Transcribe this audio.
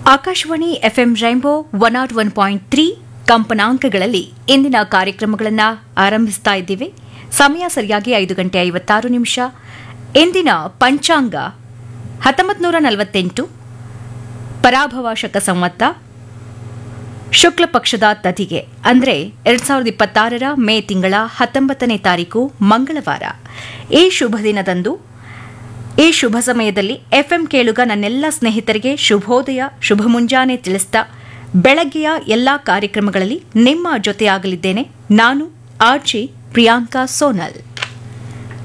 Akashvani FM rainbow one nought one point three ಕಂಪನಾಂಕಗಳಲ್ಲಿ ಇಂದಿನ ಕಾರ್ಯಕ್ರಮಗಳನ್ನು ಆರಂಭಿಸ್ತಾ ಇದ್ದೀವಿ ಸಮಯ ಸರಿಯಾಗಿ ಐದು ಗಂಟೆ ಐವತ್ತಾರು ನಿಮಿಷ ಇಂದಿನ ಪಂಚಾಂಗ ಹತ್ತೊಂಬತ್ತು ನೂರ ನಲವತ್ತೆಂಟು ಪರಾಭವ ಶಕ ಸಂವತ್ತ ಶುಕ್ಲ ಪಕ್ಷದ ತದಿಗೆ ಅಂದರೆ ಎರಡ್ ಸಾವಿರದ ಇಪ್ಪತ್ತಾರರ ಮೇ ತಿಂಗಳ ಹತ್ತೊಂಬತ್ತನೇ ತಾರೀಕು ಮಂಗಳವಾರ ಈ ಶುಭ ದಿನದಂದು ಈ ಶುಭ ಸಮಯದಲ್ಲಿ ಎಫ್ಎಂ ಕೇಳುಗ ನನ್ನೆಲ್ಲ ಸ್ನೇಹಿತರಿಗೆ ಶುಭೋದಯ ಶುಭ ಮುಂಜಾನೆ ತಿಳಿಸ್ತಾ ಬೆಳಗ್ಗೆಯ ಎಲ್ಲಾ ಕಾರ್ಯಕ್ರಮಗಳಲ್ಲಿ ನಿಮ್ಮ ಜೊತೆಯಾಗಲಿದ್ದೇನೆ ನಾನು ಆರ್ಜಿ ಪ್ರಿಯಾಂಕಾ ಸೋನಲ್